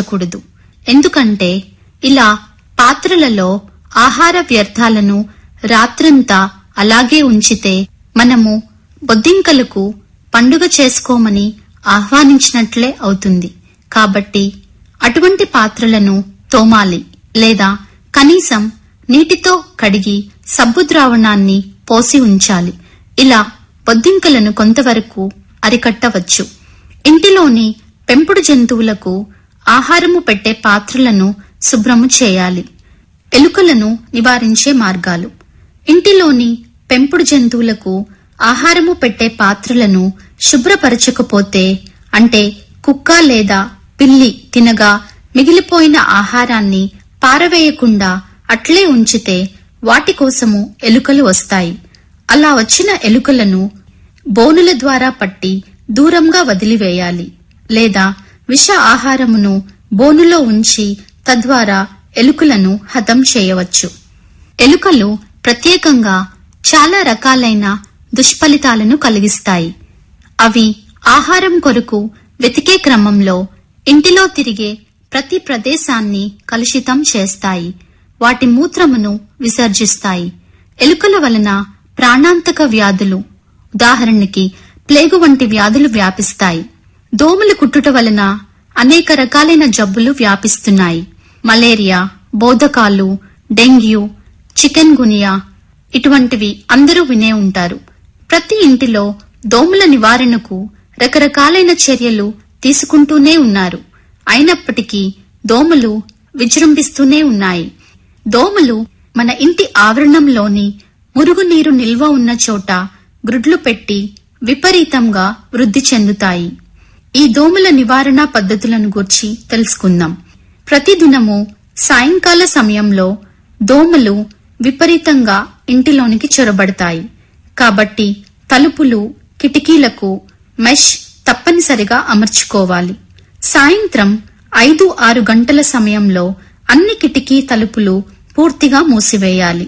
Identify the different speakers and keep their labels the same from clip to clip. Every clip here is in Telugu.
Speaker 1: ఉంచకూడదు ఎందుకంటే ఇలా పాత్రలలో ఆహార వ్యర్థాలను రాత్రంతా అలాగే ఉంచితే మనము బొద్దింకలకు పండుగ చేసుకోమని ఆహ్వానించినట్లే అవుతుంది కాబట్టి అటువంటి పాత్రలను తోమాలి లేదా కనీసం నీటితో కడిగి సబ్బు ద్రావణాన్ని పోసి ఉంచాలి ఇలా బొద్దింకలను కొంతవరకు అరికట్టవచ్చు ఇంటిలోని పెంపుడు జంతువులకు ఆహారము పెట్టే పాత్రలను శుభ్రము చేయాలి ఎలుకలను నివారించే మార్గాలు ఇంటిలోని పెంపుడు జంతువులకు ఆహారము పెట్టే పాత్రలను శుభ్రపరచకపోతే అంటే కుక్క లేదా పిల్లి తినగా మిగిలిపోయిన ఆహారాన్ని పారవేయకుండా అట్లే ఉంచితే వాటి కోసము ఎలుకలు వస్తాయి అలా వచ్చిన ఎలుకలను బోనుల ద్వారా పట్టి దూరంగా వదిలివేయాలి లేదా విష ఆహారమును బోనులో ఉంచి తద్వారా ఎలుకలను హతం చేయవచ్చు ఎలుకలు ప్రత్యేకంగా చాలా రకాలైన దుష్ఫలితాలను కలిగిస్తాయి అవి ఆహారం కొరకు వెతికే క్రమంలో ఇంటిలో తిరిగే ప్రతి ప్రదేశాన్ని కలుషితం చేస్తాయి వాటి మూత్రమును విసర్జిస్తాయి ఎలుకల వలన ప్రాణాంతక వ్యాధులు ఉదాహరణకి ప్లేగు వంటి వ్యాధులు వ్యాపిస్తాయి దోమలు కుట్టుట వలన అనేక రకాలైన జబ్బులు వ్యాపిస్తున్నాయి మలేరియా బోధకాలు డెంగ్యూ చికెన్ గునియా ఇటువంటివి అందరూ వినే ఉంటారు ప్రతి ఇంటిలో దోమల నివారణకు రకరకాలైన చర్యలు తీసుకుంటూనే ఉన్నారు అయినప్పటికీ దోమలు విజృంభిస్తూనే ఉన్నాయి దోమలు మన ఇంటి ఆవరణంలోని మురుగునీరు నిల్వ ఉన్న చోట గ్రుడ్లు పెట్టి విపరీతంగా వృద్ధి చెందుతాయి ఈ దోమల నివారణ పద్ధతులను గూర్చి తెలుసుకుందాం ప్రతిదినము సాయంకాల సమయంలో దోమలు విపరీతంగా ఇంటిలోనికి చొరబడతాయి కాబట్టి తలుపులు కిటికీలకు మెష్ తప్పనిసరిగా అమర్చుకోవాలి సాయంత్రం ఐదు ఆరు గంటల సమయంలో అన్ని కిటికీ తలుపులు పూర్తిగా మూసివేయాలి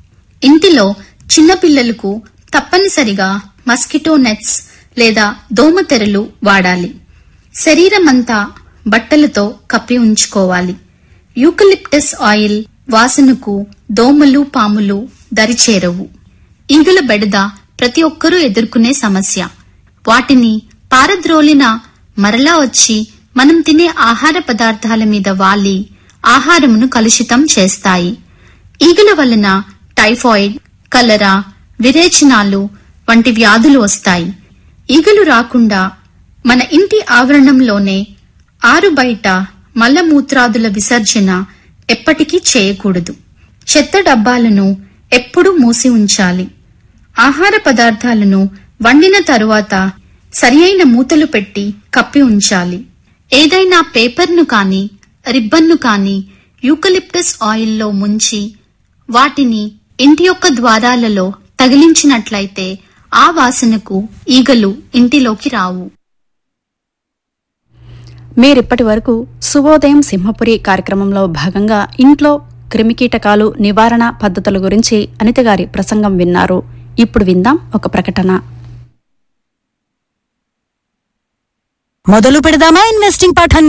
Speaker 1: ఇంటిలో చిన్నపిల్లలకు తప్పనిసరిగా మస్కిటో నెట్స్ లేదా దోమతెరలు వాడాలి శరీరమంతా బట్టలతో కప్పి ఉంచుకోవాలి యూకలిప్టస్ ఆయిల్ వాసనకు దోమలు పాములు దరిచేరవు ఈగల బెడద ప్రతి ఒక్కరూ ఎదుర్కొనే సమస్య వాటిని పారద్రోలిన మరలా వచ్చి మనం తినే ఆహార పదార్థాల మీద వాలి ఆహారమును కలుషితం చేస్తాయి ఈగల వలన టైఫాయిడ్ కలరా విరేచనాలు వంటి వ్యాధులు వస్తాయి ఈగలు రాకుండా మన ఇంటి ఆవరణంలోనే ఆరు బయట మలమూత్రాదుల విసర్జన ఎప్పటికీ చేయకూడదు చెత్త డబ్బాలను ఎప్పుడూ మూసి ఉంచాలి ఆహార పదార్థాలను వండిన తరువాత సరియైన మూతలు పెట్టి కప్పి ఉంచాలి ఏదైనా పేపర్ను కాని రిబ్బన్ను కాని యూకలిప్టస్ ఆయిల్లో ముంచి వాటిని ఇంటి యొక్క ద్వారాలలో తగిలించినట్లయితే ఆ వాసనకు ఈగలు ఇంటిలోకి రావు
Speaker 2: మీరిప్పటి వరకు శుభోదయం సింహపురి కార్యక్రమంలో భాగంగా ఇంట్లో క్రిమికీటకాలు నివారణ పద్ధతుల గురించి అనిత గారి ప్రసంగం విన్నారు ఇప్పుడు విందాం ఒక ప్రకటన
Speaker 3: మొదలు పెడదామా ఇన్వెస్టింగ్ పాఠాన్ని